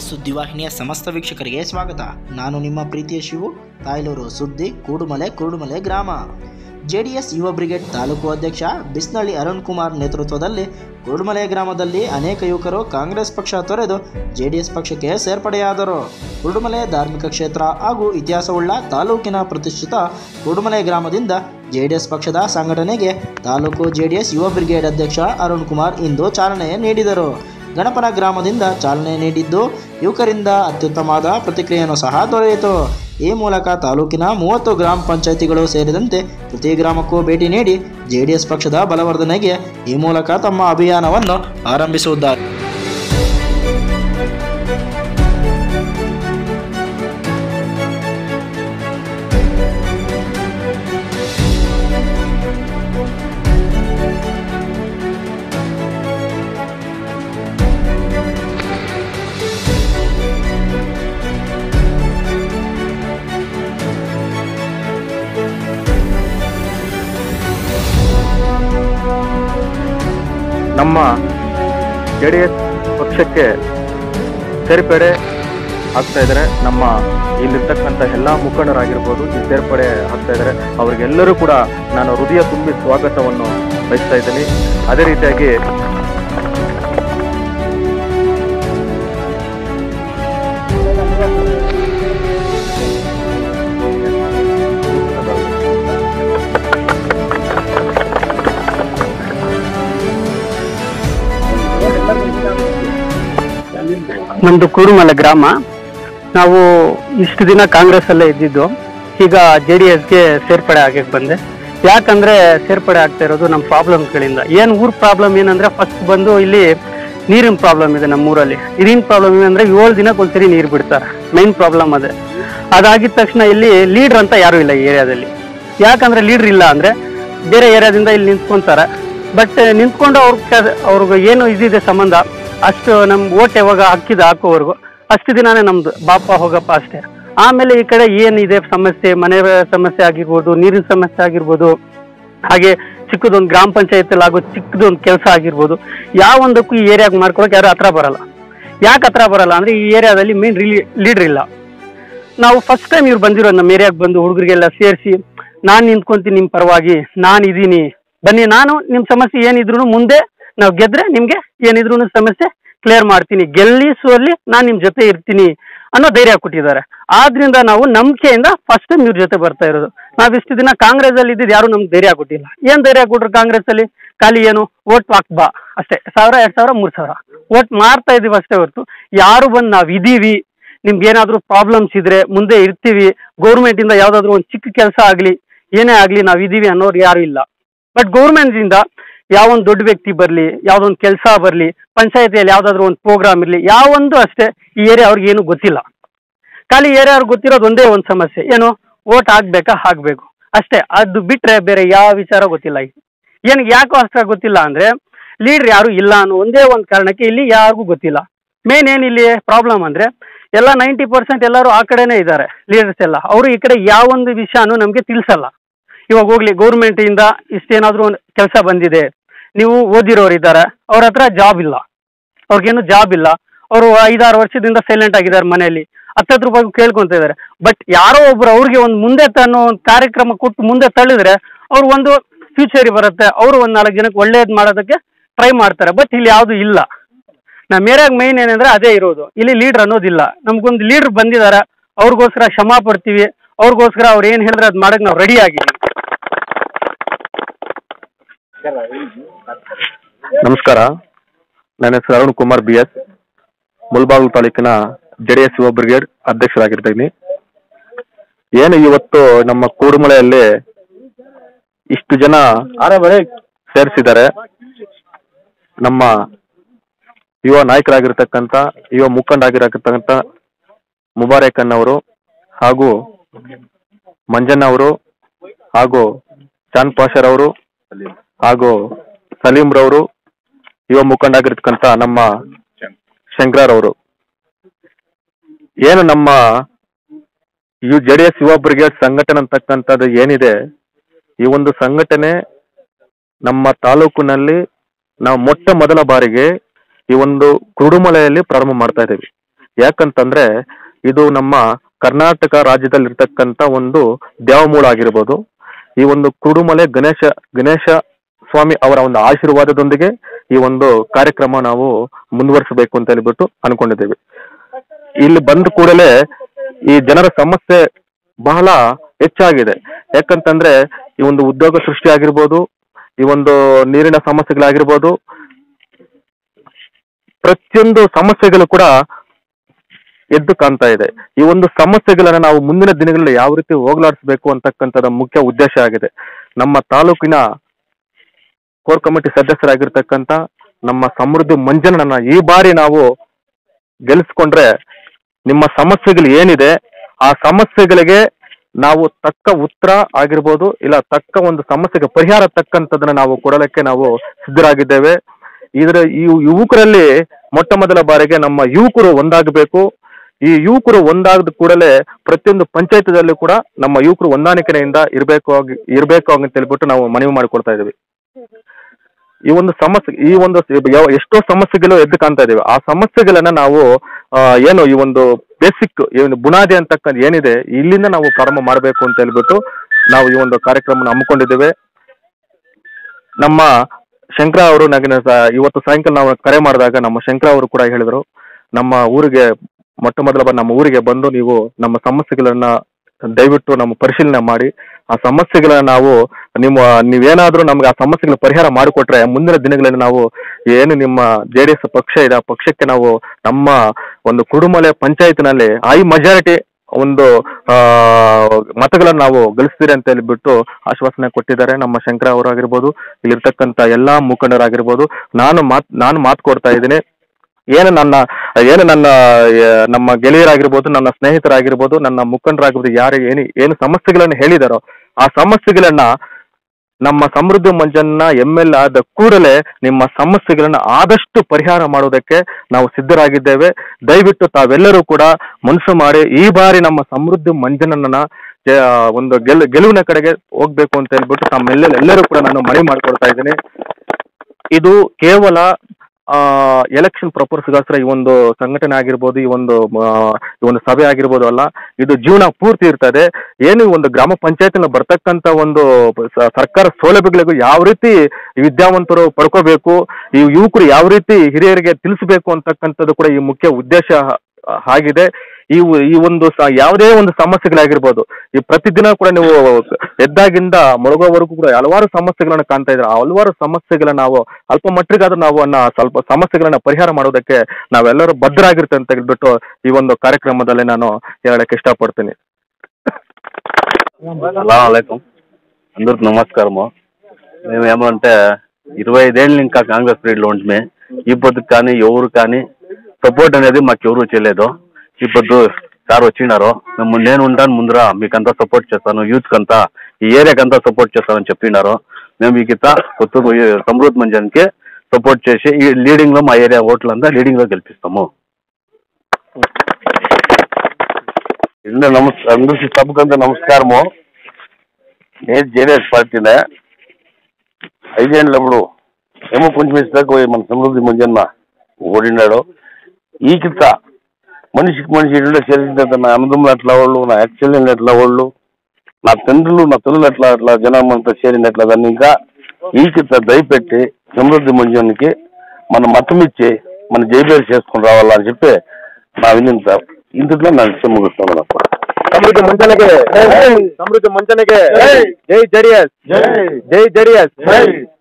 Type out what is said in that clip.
ಸುದ್ದಿವಾಹಿನಿಯ ಸಮಸ್ತ ವೀಕ್ಷಕರಿಗೆ ಸ್ವಾಗತ ನಾನು ನಿಮ್ಮ ಪ್ರೀತಿಯ ಶಿವು ತಾಯ್ಲೂರು ಸುದ್ದಿ ಕೂಡುಮಲೆ ಕುರುಡುಮಲೆ ಗ್ರಾಮ ಜೆಡಿಎಸ್ ಯುವ ಬ್ರಿಗೇಡ್ ತಾಲೂಕು ಅಧ್ಯಕ್ಷ ಬಿಸ್ನಳ್ಳಿ ಅರುಣ್ ಕುಮಾರ್ ನೇತೃತ್ವದಲ್ಲಿ ಕುರುಡುಮಲೆ ಗ್ರಾಮದಲ್ಲಿ ಅನೇಕ ಯುವಕರು ಕಾಂಗ್ರೆಸ್ ಪಕ್ಷ ತೊರೆದು ಜೆಡಿಎಸ್ ಪಕ್ಷಕ್ಕೆ ಸೇರ್ಪಡೆಯಾದರು ಕುರುಡುಮಲೆ ಧಾರ್ಮಿಕ ಕ್ಷೇತ್ರ ಹಾಗೂ ಇತಿಹಾಸವುಳ್ಳ ತಾಲೂಕಿನ ಪ್ರತಿಷ್ಠಿತ ಕುರುಡುಮಲೆ ಗ್ರಾಮದಿಂದ ಜೆಡಿಎಸ್ ಪಕ್ಷದ ಸಂಘಟನೆಗೆ ತಾಲೂಕು ಜೆಡಿಎಸ್ ಯುವ ಬ್ರಿಗೇಡ್ ಅಧ್ಯಕ್ಷ ಅರುಣ್ ಕುಮಾರ್ ಇಂದು ಚಾಲನೆ ನೀಡಿದರು ಗಣಪನ ಗ್ರಾಮದಿಂದ ಚಾಲನೆ ನೀಡಿದ್ದು ಯುವಕರಿಂದ ಅತ್ಯುತ್ತಮವಾದ ಪ್ರತಿಕ್ರಿಯೆಯನ್ನು ಸಹ ದೊರೆಯಿತು ಈ ಮೂಲಕ ತಾಲೂಕಿನ ಮೂವತ್ತು ಗ್ರಾಮ ಪಂಚಾಯಿತಿಗಳು ಸೇರಿದಂತೆ ಪ್ರತಿ ಗ್ರಾಮಕ್ಕೂ ಭೇಟಿ ನೀಡಿ ಜೆಡಿಎಸ್ ಪಕ್ಷದ ಬಲವರ್ಧನೆಗೆ ಈ ಮೂಲಕ ತಮ್ಮ ಅಭಿಯಾನವನ್ನು ಆರಂಭಿಸುತ್ತಾರೆ ನಮ್ಮ ಜೆ ಡಿ ಎಸ್ ಪಕ್ಷಕ್ಕೆ ಸೇರ್ಪಡೆ ಆಗ್ತಾ ಇದ್ದಾರೆ ನಮ್ಮ ಇಲ್ಲಿರ್ತಕ್ಕಂಥ ಎಲ್ಲ ಮುಖಂಡರಾಗಿರ್ಬೋದು ಈ ಸೇರ್ಪಡೆ ಆಗ್ತಾ ಇದ್ದಾರೆ ಅವರಿಗೆಲ್ಲರೂ ಕೂಡ ನಾನು ಹೃದಯ ತುಂಬಿ ಸ್ವಾಗತವನ್ನು ಬಯಸ್ತಾ ಇದ್ದೀನಿ ಅದೇ ರೀತಿಯಾಗಿ ನಮ್ದು ಕೂರುಮಲೆ ಗ್ರಾಮ ನಾವು ಇಷ್ಟು ದಿನ ಕಾಂಗ್ರೆಸ್ ಅಲ್ಲೇ ಇದ್ದಿದ್ದು ಈಗ ಜೆ ಡಿ ಎಸ್ಗೆ ಸೇರ್ಪಡೆ ಆಗಕ್ಕೆ ಬಂದೆ ಯಾಕಂದ್ರೆ ಸೇರ್ಪಡೆ ಆಗ್ತಾ ಇರೋದು ನಮ್ಮ ಪ್ರಾಬ್ಲಮ್ಗಳಿಂದ ಏನು ಊರ್ ಪ್ರಾಬ್ಲಮ್ ಏನಂದ್ರೆ ಫಸ್ಟ್ ಬಂದು ಇಲ್ಲಿ ನೀರಿನ ಪ್ರಾಬ್ಲಮ್ ಇದೆ ನಮ್ಮ ಊರಲ್ಲಿ ನೀರಿನ ಪ್ರಾಬ್ಲಮ್ ಏನಂದ್ರೆ ಏಳು ದಿನಕ್ಕೆ ಒಂದ್ಸರಿ ನೀರು ಬಿಡ್ತಾರೆ ಮೈನ್ ಪ್ರಾಬ್ಲಮ್ ಅದೇ ಅದಾಗಿದ ತಕ್ಷಣ ಇಲ್ಲಿ ಲೀಡ್ರ್ ಅಂತ ಯಾರು ಇಲ್ಲ ಈ ಏರಿಯಾದಲ್ಲಿ ಯಾಕಂದ್ರೆ ಲೀಡ್ರ್ ಇಲ್ಲ ಅಂದ್ರೆ ಬೇರೆ ಏರಿಯಾದಿಂದ ಇಲ್ಲಿ ನಿಂತ್ಕೊಂತಾರೆ ಬಟ್ ನಿಂತ್ಕೊಂಡು ಅವ್ರ ಅವ್ರಿಗೆ ಏನು ಇದಿದೆ ಸಂಬಂಧ ಅಷ್ಟು ನಮ್ ಓಟ್ ಯಾವಾಗ ಹಾಕಿದ ಹಾಕೋವರೆಗೂ ಅಷ್ಟು ದಿನಾನೇ ನಮ್ದು ಬಾಪ ಹೋಗಪ್ಪ ಅಷ್ಟೇ ಆಮೇಲೆ ಈ ಕಡೆ ಏನಿದೆ ಸಮಸ್ಯೆ ಮನೆ ಸಮಸ್ಯೆ ಆಗಿರ್ಬೋದು ನೀರಿನ ಸಮಸ್ಯೆ ಆಗಿರ್ಬೋದು ಹಾಗೆ ಚಿಕ್ಕದೊಂದು ಗ್ರಾಮ ಪಂಚಾಯತ್ ಆಗೋ ಚಿಕ್ಕದೊಂದು ಕೆಲಸ ಆಗಿರ್ಬೋದು ಯಾವೊಂದಕ್ಕೂ ಈ ಏರಿಯಾಗ ಮಾಡ್ಕೊಳಕ್ ಯಾರು ಹತ್ರ ಬರಲ್ಲ ಯಾಕೆ ಹತ್ರ ಬರಲ್ಲ ಅಂದ್ರೆ ಈ ಏರಿಯಾದಲ್ಲಿ ಮೇನ್ ಲೀಡರ್ ಇಲ್ಲ ನಾವು ಫಸ್ಟ್ ಟೈಮ್ ಇವ್ರು ಬಂದಿರೋದು ನಮ್ಮ ಏರಿಯಾಗೆ ಬಂದು ಹುಡುಗರಿಗೆಲ್ಲ ಸೇರಿಸಿ ನಾನು ನಿಂತ್ಕೊಂತೀನಿ ನಿಮ್ಮ ಪರವಾಗಿ ನಾನು ಇದ್ದೀನಿ ಬನ್ನಿ ನಾನು ನಿಮ್ಮ ಸಮಸ್ಯೆ ಏನಿದ್ರು ಮುಂದೆ ನಾವು ಗೆದ್ರೆ ನಿಮಗೆ ಏನಿದ್ರು ಸಮಸ್ಯೆ ಕ್ಲಿಯರ್ ಮಾಡ್ತೀನಿ ಗೆಲ್ಲಿಸುವಲ್ಲಿ ನಾನು ನಿಮ್ಮ ಜೊತೆ ಇರ್ತೀನಿ ಅನ್ನೋ ಧೈರ್ಯ ಕೊಟ್ಟಿದ್ದಾರೆ ಆದ್ರಿಂದ ನಾವು ನಂಬಿಕೆಯಿಂದ ಫಸ್ಟ್ ಟೈಮ್ ಇವ್ರ ಜೊತೆ ಬರ್ತಾ ಇರೋದು ನಾವು ಇಷ್ಟು ದಿನ ಕಾಂಗ್ರೆಸ್ ಅಲ್ಲಿ ಇದ್ದಿದ್ದು ಯಾರು ನಮ್ಗೆ ಧೈರ್ಯ ಕೊಟ್ಟಿಲ್ಲ ಏನ್ ಧೈರ್ಯ ಕೊಟ್ರು ಕಾಂಗ್ರೆಸ್ ಅಲ್ಲಿ ಖಾಲಿ ಏನು ಓಟ್ ಹಾಕ್ ಬಾ ಅಷ್ಟೇ ಸಾವಿರ ಎರಡ್ ಸಾವಿರ ಮೂರ್ ಸಾವಿರ ಓಟ್ ಮಾರ್ತಾ ಇದೀವಿ ಅಷ್ಟೇ ಹೊರತು ಯಾರು ಬಂದು ನಾವ್ ಇದೀವಿ ನಿಮ್ಗೆ ಏನಾದ್ರೂ ಪ್ರಾಬ್ಲಮ್ಸ್ ಇದ್ರೆ ಮುಂದೆ ಇರ್ತೀವಿ ಗೌರ್ಮೆಂಟ್ ಇಂದ ಯಾವ್ದಾದ್ರು ಒಂದು ಚಿಕ್ಕ ಕೆಲಸ ಆಗ್ಲಿ ಏನೇ ಆಗ್ಲಿ ನಾವ್ ಇದೀವಿ ಅನ್ನೋರು ಯಾರು ಇಲ್ಲ ಬಟ್ ಗೌರ್ಮೆಂಟ್ ಇಂದ ಯಾವೊಂದು ದೊಡ್ಡ ವ್ಯಕ್ತಿ ಬರ್ಲಿ ಯಾವ್ದೊಂದು ಕೆಲಸ ಬರ್ಲಿ ಪಂಚಾಯತಿಯಲ್ಲಿ ಯಾವ್ದಾದ್ರು ಒಂದು ಪ್ರೋಗ್ರಾಮ್ ಇರ್ಲಿ ಯಾವೊಂದು ಅಷ್ಟೇ ಈ ಏರಿಯಾ ಅವ್ರಿಗೆ ಏನು ಗೊತ್ತಿಲ್ಲ ಖಾಲಿ ಏರಿಯಾ ಅವ್ರಿಗೆ ಗೊತ್ತಿರೋದು ಒಂದೇ ಒಂದು ಸಮಸ್ಯೆ ಏನು ಓಟ್ ಹಾಕ್ಬೇಕಾ ಹಾಕ್ಬೇಕು ಅಷ್ಟೇ ಅದು ಬಿಟ್ರೆ ಬೇರೆ ಯಾವ ವಿಚಾರ ಗೊತ್ತಿಲ್ಲ ಏನು ಯಾಕೋ ಅಷ್ಟ ಗೊತ್ತಿಲ್ಲ ಅಂದ್ರೆ ಲೀಡರ್ ಯಾರು ಇಲ್ಲ ಅನ್ನೋ ಒಂದೇ ಒಂದು ಕಾರಣಕ್ಕೆ ಇಲ್ಲಿ ಯಾರಿಗೂ ಗೊತ್ತಿಲ್ಲ ಮೇನ್ ಏನ್ ಇಲ್ಲಿ ಪ್ರಾಬ್ಲಮ್ ಅಂದ್ರೆ ಎಲ್ಲ ನೈಂಟಿ ಪರ್ಸೆಂಟ್ ಎಲ್ಲರೂ ಆ ಕಡೆನೇ ಇದ್ದಾರೆ ಲೀಡರ್ಸ್ ಎಲ್ಲ ಅವರು ಈ ಕಡೆ ಯಾವೊಂದು ವಿಷಯನೂ ನಮಗೆ ತಿಳಿಸಲ್ಲ ಇವಾಗ ಹೋಗ್ಲಿ ಗೌರ್ಮೆಂಟ್ ಇಂದ ಇಷ್ಟೇನಾದ್ರೂ ಒಂದು ಕೆಲಸ ಬಂದಿದೆ ನೀವು ಓದಿರೋರು ಇದ್ದಾರೆ ಅವ್ರ ಹತ್ರ ಜಾಬ್ ಇಲ್ಲ ಅವ್ರಿಗೇನು ಜಾಬ್ ಇಲ್ಲ ಅವರು ಐದಾರು ವರ್ಷದಿಂದ ಸೈಲೆಂಟ್ ಆಗಿದ್ದಾರೆ ಮನೆಯಲ್ಲಿ ಹತ್ತತ್ತು ರೂಪಾಯಿ ಕೇಳ್ಕೊಂತ ಇದ್ದಾರೆ ಬಟ್ ಯಾರೋ ಒಬ್ರು ಅವ್ರಿಗೆ ಒಂದು ಮುಂದೆ ತನ್ನೋ ಒಂದು ಕಾರ್ಯಕ್ರಮ ಕೊಟ್ಟು ಮುಂದೆ ತಳ್ಳಿದ್ರೆ ಅವ್ರು ಒಂದು ಫ್ಯೂಚರ್ ಬರುತ್ತೆ ಅವರು ಒಂದು ನಾಲ್ಕು ಜನಕ್ಕೆ ಒಳ್ಳೇದು ಮಾಡೋದಕ್ಕೆ ಟ್ರೈ ಮಾಡ್ತಾರೆ ಬಟ್ ಇಲ್ಲಿ ಯಾವುದು ಇಲ್ಲ ನಮ್ಮ ಏರಿಯಾಗ ಮೈನ್ ಏನಂದ್ರೆ ಅದೇ ಇರೋದು ಇಲ್ಲಿ ಲೀಡರ್ ಅನ್ನೋದಿಲ್ಲ ನಮ್ಗೊಂದು ಲೀಡರ್ ಬಂದಿದ್ದಾರೆ ಅವ್ರಿಗೋಸ್ಕರ ಕ್ಷಮಾ ಪಡ್ತೀವಿ ಅವ್ರಿಗೋಸ್ಕರ ಅವ್ರು ಏನು ಹೇಳಿದ್ರೆ ಅದು ಮಾಡಕ್ಕೆ ನಾವು ರೆಡಿ ಆಗಿದ್ದೀವಿ ನಮಸ್ಕಾರ ನನ್ನ ಹೆಸರು ಅರುಣ್ ಕುಮಾರ್ ಬಿ ಎಸ್ ಮುಲ್ಬಾಗಿಲು ತಾಲೂಕಿನ ಜೆ ಡಿ ಎಸ್ ಯುವ ಬ್ರಿಗೇಡ್ ಅಧ್ಯಕ್ಷರಾಗಿರ್ತೀನಿ ಏನು ಇವತ್ತು ನಮ್ಮ ಕೂಡುಮಳೆಯಲ್ಲಿ ಇಷ್ಟು ಜನ ಸೇರಿಸಿದ್ದಾರೆ ನಮ್ಮ ಯುವ ನಾಯಕರಾಗಿರ್ತಕ್ಕಂಥ ಯುವ ಮುಖಂಡರಾಗಿರತಕ್ಕಂಥ ಮುಬಾರಕ್ ಅವರು ಹಾಗೂ ಮಂಜಣ್ಣ ಅವರು ಹಾಗೂ ಚಾಂದ್ ಪಾಷರ್ ಅವರು ಹಾಗೂ ಸಲೀಂರವರು ಯುವ ಮುಖಂಡರಾಗಿರ್ತಕ್ಕಂಥ ನಮ್ಮ ಶಂಕರರವರು ಏನು ನಮ್ಮ ಯು ಜೆ ಡಿ ಎಸ್ ಯುವ ಬ್ರಿಗೇಡ್ ಸಂಘಟನೆ ಅಂತಕ್ಕಂಥದ್ದು ಏನಿದೆ ಈ ಒಂದು ಸಂಘಟನೆ ನಮ್ಮ ತಾಲೂಕಿನಲ್ಲಿ ನಾವು ಮೊಟ್ಟ ಮೊದಲ ಬಾರಿಗೆ ಈ ಒಂದು ಕುರುಡುಮಲೆಯಲ್ಲಿ ಪ್ರಾರಂಭ ಮಾಡ್ತಾ ಇದ್ದೀವಿ ಯಾಕಂತಂದ್ರೆ ಇದು ನಮ್ಮ ಕರ್ನಾಟಕ ರಾಜ್ಯದಲ್ಲಿರ್ತಕ್ಕಂಥ ಒಂದು ದೇವಮೂಲ ಆಗಿರ್ಬೋದು ಈ ಒಂದು ಕುರುಮಲೆ ಗಣೇಶ ಗಣೇಶ ಸ್ವಾಮಿ ಅವರ ಒಂದು ಆಶೀರ್ವಾದದೊಂದಿಗೆ ಈ ಒಂದು ಕಾರ್ಯಕ್ರಮ ನಾವು ಮುಂದುವರಿಸಬೇಕು ಅಂತ ಹೇಳ್ಬಿಟ್ಟು ಅನ್ಕೊಂಡಿದ್ದೇವೆ ಇಲ್ಲಿ ಬಂದ ಕೂಡಲೇ ಈ ಜನರ ಸಮಸ್ಯೆ ಬಹಳ ಹೆಚ್ಚಾಗಿದೆ ಯಾಕಂತಂದ್ರೆ ಈ ಒಂದು ಉದ್ಯೋಗ ಸೃಷ್ಟಿ ಆಗಿರ್ಬೋದು ಈ ಒಂದು ನೀರಿನ ಸಮಸ್ಯೆಗಳಾಗಿರ್ಬೋದು ಪ್ರತಿಯೊಂದು ಸಮಸ್ಯೆಗಳು ಕೂಡ ಎದ್ದು ಕಾಣ್ತಾ ಇದೆ ಈ ಒಂದು ಸಮಸ್ಯೆಗಳನ್ನ ನಾವು ಮುಂದಿನ ದಿನಗಳಲ್ಲಿ ಯಾವ ರೀತಿ ಹೋಗ್ಲಾಡಿಸಬೇಕು ಅಂತಕ್ಕಂಥದ್ದು ಮುಖ್ಯ ಉದ್ದೇಶ ಆಗಿದೆ ನಮ್ಮ ತಾಲೂಕಿನ ಕೋರ್ ಕಮಿಟಿ ಸದಸ್ಯರಾಗಿರ್ತಕ್ಕಂಥ ನಮ್ಮ ಸಮೃದ್ಧಿ ಮಂಜನನ್ನ ಈ ಬಾರಿ ನಾವು ಗೆಲ್ಲಿಸ್ಕೊಂಡ್ರೆ ನಿಮ್ಮ ಸಮಸ್ಯೆಗಳು ಏನಿದೆ ಆ ಸಮಸ್ಯೆಗಳಿಗೆ ನಾವು ತಕ್ಕ ಉತ್ತರ ಆಗಿರ್ಬೋದು ಇಲ್ಲ ತಕ್ಕ ಒಂದು ಸಮಸ್ಯೆಗೆ ಪರಿಹಾರ ತಕ್ಕಂಥದನ್ನ ನಾವು ಕೊಡಲಿಕ್ಕೆ ನಾವು ಸಿದ್ಧರಾಗಿದ್ದೇವೆ ಇದರ ಈ ಯುವಕರಲ್ಲಿ ಮೊಟ್ಟ ಮೊದಲ ಬಾರಿಗೆ ನಮ್ಮ ಯುವಕರು ಒಂದಾಗಬೇಕು ಈ ಯುವಕರು ಒಂದಾದ ಕೂಡಲೇ ಪ್ರತಿಯೊಂದು ಪಂಚಾಯತದಲ್ಲೂ ಕೂಡ ನಮ್ಮ ಯುವಕರು ಹೊಂದಾಣಿಕೆಯಿಂದ ಇರಬೇಕು ಇರಬೇಕು ಅಂತ ಹೇಳ್ಬಿಟ್ಟು ನಾವು ಮನವಿ ಮಾಡಿಕೊಡ್ತಾ ಇದ್ದೀವಿ ಈ ಒಂದು ಸಮಸ್ಯೆ ಈ ಒಂದು ಸ- ಯಾವ- ಎಷ್ಟೋ ಸಮಸ್ಯೆಗಳು ಎದ್ದು ಕಾಣ್ತಾ ಇದ್ದೇವೆ ಆ ಸಮಸ್ಯೆಗಳನ್ನ ನಾವು ಆ, ಏನು ಈ ಒಂದು ಬೇಸಿಕ್ ಏನು ಬುನಾದಿ ಅಂತಕ್ಕಂಥ ಏನಿದೆ ಇಲ್ಲಿಂದ ನಾವು ಪ್ರಾರಂಭ ಮಾಡಬೇಕು ಅಂತ ಹೇಳ್ಬಿಟ್ಟು ನಾವು ಈ ಒಂದು ಕಾರ್ಯಕ್ರಮ ಹಮ್ಮಿಕೊಂಡಿದ್ದೇವೆ ನಮ್ಮ ಶಂಕರ ಅವರು ನನಗೆ ಸ- ಇವತ್ತು ಸಾಯಂಕಾಲ ನಾವು ಕರೆ ಮಾಡಿದಾಗ ನಮ್ಮ ಶಂಕರ ಅವರು ಕೂಡ ಹೇಳಿದರು ನಮ್ಮ ಊರಿಗೆ ಮೊಟ್ಟ ಮೊದಲ ಬಾರಿ ನಮ್ಮ ಊರಿಗೆ ಬಂದು ನೀವು ನಮ್ಮ ಸಮಸ್ಯೆಗಳನ್ನ ದಯವಿಟ್ಟು ನಮ್ಮ ಪರಿಶೀಲನೆ ಮಾಡಿ ಆ ಸಮಸ್ಯೆಗಳನ್ನ ನಾವು ನಿಮ್ಮ ನೀವೇನಾದ್ರೂ ನಮ್ಗೆ ಆ ಸಮಸ್ಯೆಗಳ ಪರಿಹಾರ ಮಾಡಿಕೊಟ್ರೆ ಮುಂದಿನ ದಿನಗಳಲ್ಲಿ ನಾವು ಏನು ನಿಮ್ಮ ಜೆ ಡಿ ಎಸ್ ಪಕ್ಷ ಇದೆ ಆ ಪಕ್ಷಕ್ಕೆ ನಾವು ನಮ್ಮ ಒಂದು ಕುಡುಮಲೆ ಪಂಚಾಯತ್ನಲ್ಲಿ ಐ ಮೆಜಾರಿಟಿ ಒಂದು ಆ, ಮತಗಳನ್ನ ನಾವು ಗಳಿಸ್ತೀರಿ ಅಂತ ಹೇಳ್ಬಿಟ್ಟು ಆಶ್ವಾಸನೆ ಕೊಟ್ಟಿದ್ದಾರೆ ನಮ್ಮ ಶಂಕರ ಅವರಾಗಿರ್ಬೋದು ಇಲ್ಲಿರ್ತಕ್ಕಂಥ ಎಲ್ಲಾ ಮುಖಂಡರಾಗಿರ್ಬೋದು ನಾನು ಮಾತ್ ನಾನು ಮಾತು ಕೊಡ್ತಾ ಇದ್ದೀನಿ ಏನು ನನ್ನ ಏನು ನನ್ನ ಆ, ನಮ್ಮ ಗೆಳೆಯರಾಗಿರ್ಬೋದು ನನ್ನ ಸ್ನೇಹಿತರಾಗಿರ್ಬೋದು ನನ್ನ ಮುಖಂಡರಾಗಿರ್ಬೋದು ಯಾರು ಏನು ಏನು ಸಮಸ್ಯೆಗಳನ್ನು ಹೇಳಿದಾರೋ ಆ ಸಮಸ್ಯೆಗಳನ್ನ ನಮ್ಮ ಸಮೃದ್ಧಿ ಮಂಜನ್ನ ಎಮ್ ಎಲ್ ಆದ ಕೂಡಲೇ ನಿಮ್ಮ ಸಮಸ್ಯೆಗಳನ್ನ ಆದಷ್ಟು ಪರಿಹಾರ ಮಾಡೋದಕ್ಕೆ ನಾವು ಸಿದ್ಧರಾಗಿದ್ದೇವೆ ದಯವಿಟ್ಟು ತಾವೆಲ್ಲರೂ ಕೂಡ ಮನಸ್ಸು ಮಾಡಿ ಈ ಬಾರಿ ನಮ್ಮ ಸಮೃದ್ಧಿ ಮಂಜನನ್ನ ಜ- ಒಂದು ಗೆಲ್ ಗೆಲುವಿನ ಕಡೆಗೆ ಹೋಗ್ಬೇಕು ಅಂತ ಹೇಳ್ಬಿಟ್ಟು ತಮ್ಮೆಲ್ಲ ಎಲ್ಲರೂ ಕೂಡ ನಾನು ಮನವಿ ಮಾಡ್ಕೊಳ್ತಾ ಇದ್ದೀನಿ ಇದು ಕೇವಲ ಎಲೆಕ್ಷನ್ ಪ್ರಪೋರ್ಸ್ಗೋಸ್ಕರ ಈ ಒಂದು ಸಂಘಟನೆ ಆಗಿರ್ಬೋದು ಈ ಒಂದು ಆ, ಈ ಒಂದು ಸಭೆ ಆಗಿರ್ಬೋದು ಅಲ್ಲ ಇದು ಜೀವನ ಪೂರ್ತಿ ಇರ್ತದೆ ಏನು ಈ ಒಂದು ಗ್ರಾಮ ಪಂಚಾಯತ್ನ ಬರ್ತಕ್ಕಂಥ ಒಂದು ಸ- ಸರ್ಕಾರ ಸೌಲಭ್ಯಗಳಿಗೂ ಯಾವ ರೀತಿ ವಿದ್ಯಾವಂತರು ಪಡ್ಕೋಬೇಕು ಈ ಯುವಕರು ಯಾವ ರೀತಿ ಹಿರಿಯರಿಗೆ ತಿಳಿಸಬೇಕು ಅಂತಕ್ಕಂಥದ್ದು ಕೂಡ ಈ ಮುಖ್ಯ ಉದ್ದೇಶ ಆ, ಆಗಿದೆ ಈ ಉ- ಈ ಒಂದು ಸ- ಯಾವುದೇ ಒಂದು ಸಮಸ್ಯೆಗಳಾಗಿರ್ಬೋದು ಈ ಪ್ರತಿದಿನ ಕೂಡ ನೀವು ಎದ್ದಾಗಿಂದ ಮಲಗೋವರೆಗೂ ಕೂಡ ಹಲವಾರು ಸಮಸ್ಯೆಗಳನ್ನ ಕಾಣ್ತಾ ಇದ್ರೆ ಆ ಹಲವಾರು ಸಮಸ್ಯೆಗಳನ್ನ ನಾವು ಅಲ್ಪ ಮಟ್ಟಿಗಾದ್ರೂ ನಾವು ಅನ್ನ ಸ್ವಲ್ಪ ಸಮಸ್ಯೆಗಳನ್ನ ಪರಿಹಾರ ಮಾಡೋದಕ್ಕೆ ನಾವೆಲ್ಲರೂ ಬದ್ಧರಾಗಿರ್ತೇವೆ ಅಂತ ಹೇಳ್ಬಿಟ್ಟು ఈ ಒಂದು కార్యక్రమದಲ್ಲಿ ನಾನು ಹೇಳಕ್ಕೆ ఇష్టపడుతుంది అస్సలం అందరికి నమస్కారము మేము ఏమంటే ఇరవై ఐదేళ్ళు ఇంకా కాంగ్రెస్ పీరియడ్లో ఉంటుమే ఈ పొద్దుకు కానీ ఎవరు కానీ సపోర్ట్ అనేది మాకు ఎవరు చేయలేదు ఈ పొద్దు సార్ వచ్చినారు మేము నేను ఉంటాను ముందర మీకంతా సపోర్ట్ చేస్తాను యూత్ అంతా ఈ ఏరియాకంతా సపోర్ట్ చేస్తానని చెప్పినారు మేము ఈ గిత్త కొత్తూరు ఈ సమృద్ధి మంజానికి సపోర్ట్ చేసి ఈ లీడింగ్లో మా ఏరియా ఓట్లంతా లీడింగ్లో గెలిపిస్తాము ಇಲ್ಲ ನಮಸ್ అందరికి సభకంతా నమస్కారము నేను జేడీఎస్ పార్టీనే ఐదేళ్ళప్పుడు ఏమో కొంచెం ఇస్తాక పోయి మన సమృద్ధి మంజన్న ఓడినాడు ఈ కింద మనిషికి మనిషి ఇళ్ళ చేరిందంత నా అన్నదమ్ములు అట్లా వాళ్ళు నా యాక్చువల్ ఎట్లా వాళ్ళు నా తండ్రులు నా తల్లులు అట్లా అట్లా జనం అంతా చేరినట్లా దాన్ని ఇంకా ఈ కింద దయపెట్టి సమృద్ధి మంజన్కి మన మతం ఇచ్చి మన జైబేరు చేసుకుని రావాలని చెప్పి నా వినింత ఇంతట్లో నా విషయం ముగిస్తున్నాను ಸಮೃದ್ಧಿ ಮಂಚನೆಗೆ ಸಮೃದ್ಧಿ ಮಂಚನೆಗೆ ಜೈ ಜೆಡಿಎಸ್ ಜೈ ಜೆಡಿಎಸ್